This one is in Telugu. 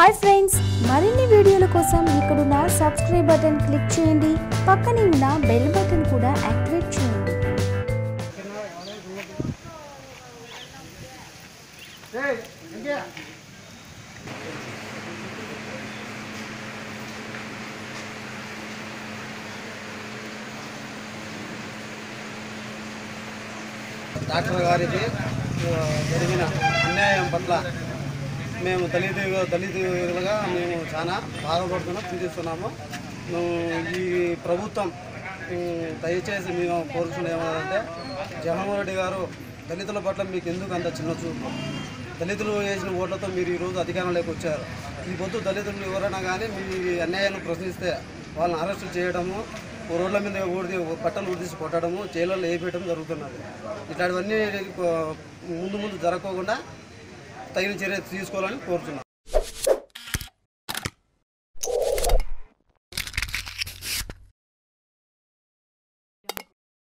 హాయ్ ఫ్రెండ్స్ మరిన్ని వీడియోల కోసం ఇక్కడున్న సబ్స్క్రైబ్ బటన్ క్లిక్ చేయండి పక్కనే ఉన్న బెల్ బటన్ కూడా యాక్టివేట్ చేయండి డాక్టర్ గారికి ఆ, జరిగిన అన్యాయం పట్ల మేము దళిత దళితులుగా మేము చాలా బాధపడుతున్నాం చింతిస్తున్నాము మేము ఈ ప్రభుత్వం ఉమ్, దయచేసి మేము కోరుచున్నది ఏమంటే జగన్మోహన్ రెడ్డి గారు దళితుల పట్ల మీకు ఎందుకు అంత చిన్న చూపు దళితులు వేసిన ఓట్లతో మీరు ఈరోజు అధికారంలోకి వచ్చారు ఈ పొద్దు దళితులు ఎవరైనా కానీ మీ అన్యాయాన్ని ప్రశ్నిస్తే వాళ్ళని అరెస్ట్ చేయడము ఓ రోడ్ల మీద ఊడి బట్టలు ఊడిసి కొట్టడము జైల్లో వేయడం జరుగుతున్నది ఇట్లాంటివన్నీ ఆ, ముందు ముందు జరగకుండా తగిన చర్య తీసుకోవాలని కోరుతున్నాను